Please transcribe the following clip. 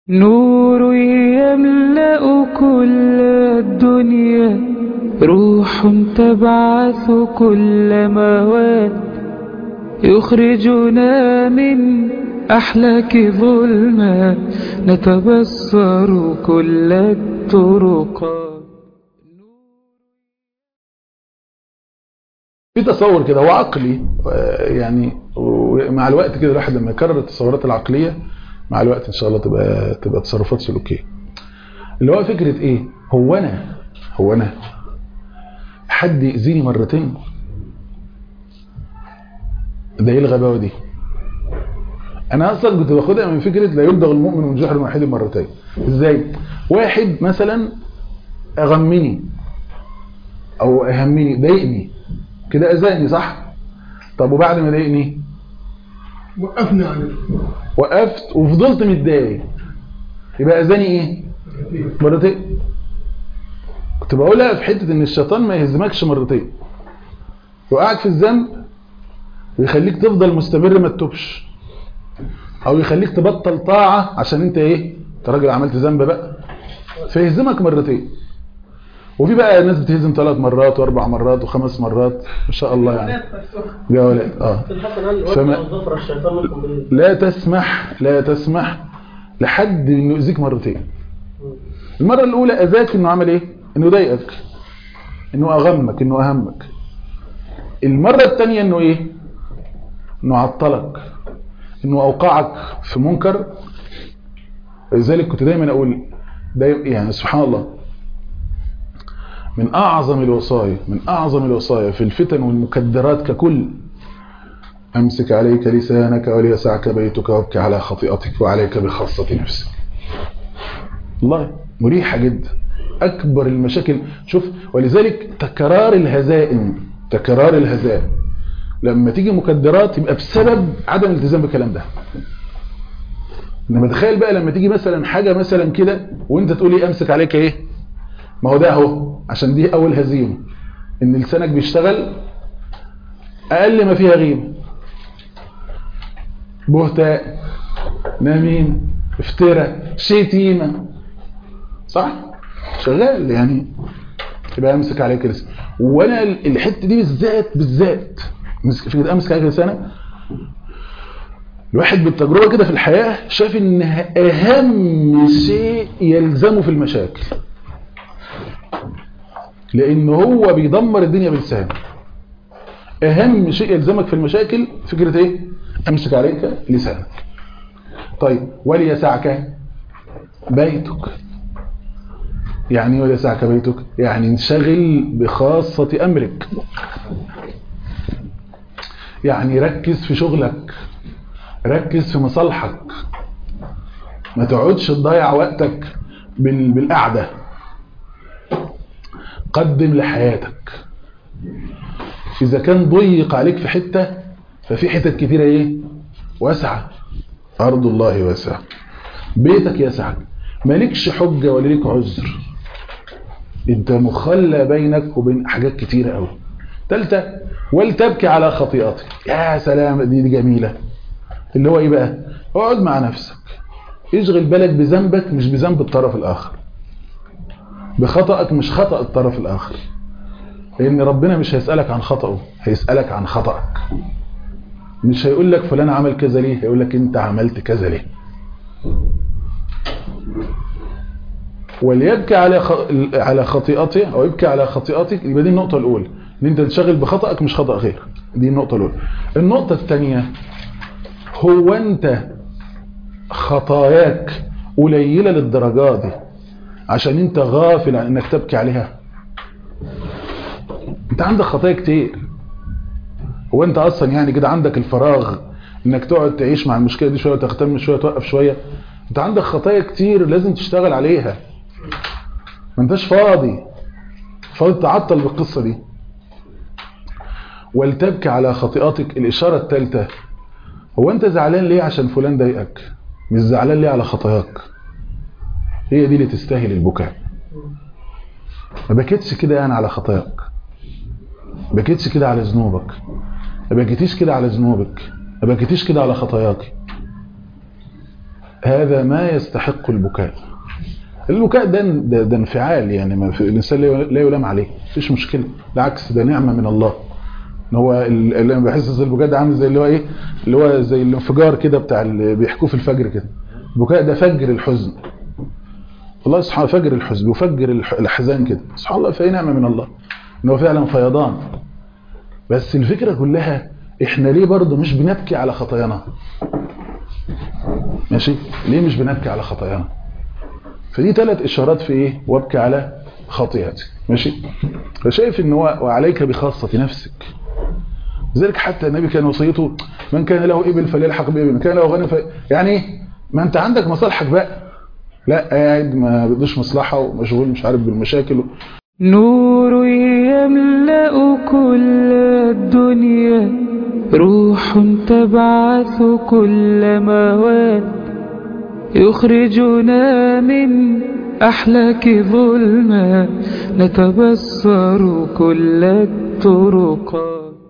نور يملأ كل الدنيا روح تبعث كل مواد يخرجنا من أحلاك ظلمات نتبصر كل الطرقات في تصور كده هو عقلي آه، يعني ومع الوقت كده الواحد لما يكرر التصورات العقليه مع الوقت ان شاء الله تبقى تبقى تصرفات سلوكيه اللي هو فكره ايه هو انا هو انا حد يأذيني مرتين ده ايه الغباوه دي انا اصلا كنت باخدها من فكره لا يلدغ المؤمن من جحر واحد مرتين ازاي واحد مثلا اغمني او اهمني ضايقني كده اذاني صح طب وبعد ما ضايقني وقفنا عن وقفت وفضلت متضايق يبقى اذاني ايه مرتين كنت بقولها في حته ان الشيطان ما يهزمكش مرتين يوقعك في الذنب ويخليك تفضل مستمر ما تتوبش او يخليك تبطل طاعه عشان انت ايه انت راجل عملت ذنب بقى فيهزمك مرتين وفي بقى ناس بتهزم ثلاث مرات واربع مرات وخمس مرات ما شاء الله يعني جولات اه فما- ظفر الشيطان منكم بالليل لا تسمح لا تسمح لحد انه يؤذيك مرتين المره الاولى اذاك انه عمل ايه انه ضايقك انه اغمك انه اهمك المره الثانيه انه ايه انه عطلك انه اوقعك في منكر لذلك كنت دايما اقول دايما يعني سبحان الله من اعظم الوصايا من اعظم الوصايا في الفتن والمكدرات ككل أمسك عليك لسانك وليسعك بيتك وابكي على خطيئتك وعليك بخاصة نفسك والله مريحة جدا أكبر المشاكل شوف ولذلك تكرار الهزائم تكرار الهزائم لما تيجي مكدرات يبقى بسبب عدم الالتزام بالكلام ده انما تخيل بقى لما تيجي مثلا حاجة مثلا كده وانت تقول لي امسك عليك ايه ما هو ده اهو عشان دي اول هزيمه ان لسانك بيشتغل اقل ما فيها غيبه بهتاء نميم افتراء شتيمة صح شغال يعني يبقى امسك عليك لسان وانا الحته دي بالذات بالذات مسك فكره امسك عليك لسانك الواحد بالتجربه كده في الحياه شاف انها اهم شيء يلزمه في المشاكل لان هو بيدمر الدنيا بلسانه اهم شيء يلزمك في المشاكل فكره ايه امسك عليك لسانك طيب وليسعك بيتك يعني ايه وليسعك بيتك يعني انشغل بخاصة امرك يعني ركز في شغلك ركز في مصالحك ما تقعدش تضيع وقتك بال- بالقعدة قدم لحياتك إذا كان ضيق عليك في حتة ففي حتت كتيرة إيه؟ واسعة أرض الله واسعة بيتك يسعك مالكش حجة ولا ليك عذر انت مخلى بينك وبين حاجات كتيرة قوي تالتة ولتبكي على خطيئتك يا سلام دي, دي جميلة اللي هو ايه بقى اقعد مع نفسك اشغل بالك بذنبك مش بذنب الطرف الاخر بخطأك مش خطأ الطرف الاخر لان ربنا مش هيسألك عن خطأه هيسألك عن خطأك مش هيقول لك فلان عمل كذا ليه هيقول لك انت عملت كذا ليه وليبكي على خ... على خطيئته او يبكي على خطيئتك يبقى دي النقطة الأولى ان انت تشغل بخطأك مش خطأ غيرك دي النقطة الأولى النقطة الثانية هو انت خطاياك قليلة للدرجات دي عشان انت غافل عن انك تبكي عليها انت عندك خطايا كتير هو انت اصلا يعني كده عندك الفراغ انك تقعد تعيش مع المشكله دي شويه وتهتم شويه توقف شويه انت عندك خطايا كتير لازم تشتغل عليها ما انتش فاضي فاضي تعطل بالقصه دي ولتبكي على خطيئاتك الاشاره الثالثه هو انت زعلان ليه عشان فلان ضايقك مش زعلان ليه على خطاياك هي دي اللي تستاهل البكاء ما بكيتش كده يعني على خطاياك ما بكيتش كده على ذنوبك ما بكيتيش كده على ذنوبك ما بكيتيش كده على خطاياك هذا ما يستحق البكاء البكاء ده ده, ده انفعال يعني ما في الانسان لا لا يلام عليه مفيش مشكله بالعكس ده نعمه من الله ان هو ال- اللي انا بحس البكاء ده عامل زي اللي هو ايه اللي هو زي الانفجار كده بتاع اللي بيحكوه في الفجر كده البكاء ده فجر الحزن الله سبحانه فجر الحزن وفجر الح- الاحزان كده سبحان الله فهي نعمه من الله ان هو فعلا فيضان بس الفكره كلها احنا ليه برضه مش بنبكي على خطايانا ماشي ليه مش بنبكي على خطايانا فدي ثلاث اشارات في ايه وابكي على خطيئتي ماشي فشايف ان هو وعليك بخاصه نفسك لذلك حتى النبي كان وصيته من كان له ابل فليلحق بابل من كان له غنم ف... يعني ايه ما انت عندك مصالحك بقى لا قاعد ما بدوش مصلحه ومشغول مش عارف بالمشاكل نور يملأ كل الدنيا روح تبعث كل مواد يخرجنا من أحلاك ظلمة نتبصر كل الطرقات